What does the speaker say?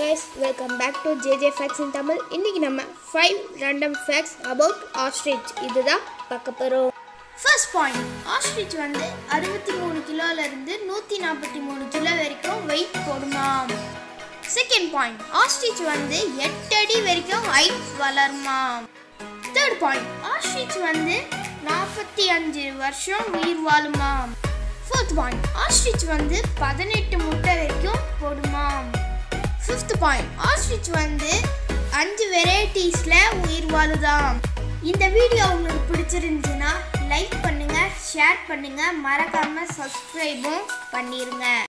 guys welcome back to JJ facts in Tamil இன்னைக்கு நம்ம five random facts about ostrich இதுதான் பார்க்க போகிறோம் ஃபர்ஸ்ட் பாயிண்ட் ஆஸ்ட்ரிச் வந்து அறுபத்தி மூணு கிலோலேருந்து நூற்றி நாற்பத்தி மூணு கிலோ வரைக்கும் வெயிட் போடுமாம் செகண்ட் பாயிண்ட் ஆஸ்ட்ரிச் வந்து எட்டு அடி வரைக்கும் ஹைட் வளருமாம் தேர்ட் பாயிண்ட் ஆஸ்ட்ரிச் வந்து நாற்பத்தி அஞ்சு வருஷம் உயிர் வாழுமாம் ஃபோர்த் பாயிண்ட் ஆஸ்ட்ரிச் வந்து பதினெட்டு முட்டை வரைக்கும் போடுமாம் ஃபிஃப்த் பாயிண்ட் ஆஸ்ட்ரிச் வந்து அஞ்சு வெரைட்டிஸில் உயிர் வாழுதாம் இந்த வீடியோ உங்களுக்கு பிடிச்சிருந்துச்சுன்னா லைக் பண்ணுங்க ஷேர் பண்ணுங்க மறக்காம சப்ஸ்கிரைபும் பண்ணிருங்க